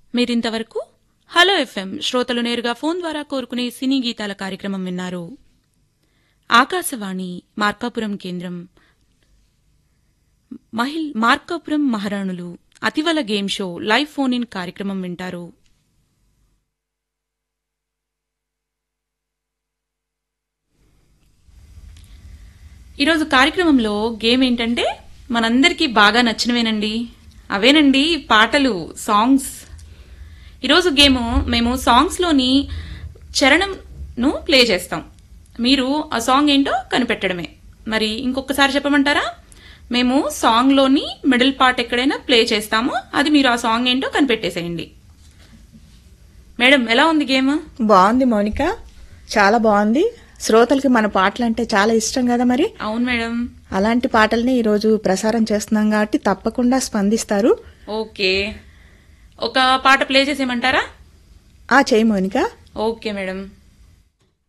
మీరింతవరకు hello FM శ్రోతలు నేరుగా ఫోన్ ద్వారా కోరుకునే సినీ గీతాల కార్యక్రమం విన్నారు ఆకాశవాణి మార్కాపురం కేంద్రం మహిళ మార్కాపురం మహారాణులు అతివల game show live phone in కార్యక్రమం వింటారు ఈరోజు కార్యక్రమంలో గేమ్ ఏంటంటే మనందరికీ బాగా నచ్చినవేనండి అవేనండి పాటలు సాంగ్స్ ఈరోజు గేమ్ మేము సాంగ్స్లోని చరణంను ప్లే చేస్తాం మీరు ఆ సాంగ్ ఏంటో కనిపెట్టడమే మరి ఇంకొకసారి చెప్పమంటారా మేము సాంగ్లోని మిడిల్ పార్ట్ ఎక్కడైనా ప్లే చేస్తాము అది మీరు ఆ సాంగ్ ఏంటో కనిపెట్టేసేయండి మేడం ఎలా ఉంది గేమ్ బాగుంది మౌనిక చాలా బాగుంది శ్రోతలకి మన పాటలు అంటే చాలా ఇష్టం కదా మరి అవును మేడం అలాంటి పాటల్ని ఈరోజు ప్రసారం చేస్తున్నాం కాబట్టి తప్పకుండా స్పందిస్తారు ఓకే ఒక పాట ప్లే చేసేయమంటారా ఆ చేయి మౌనిక ఓకే మేడం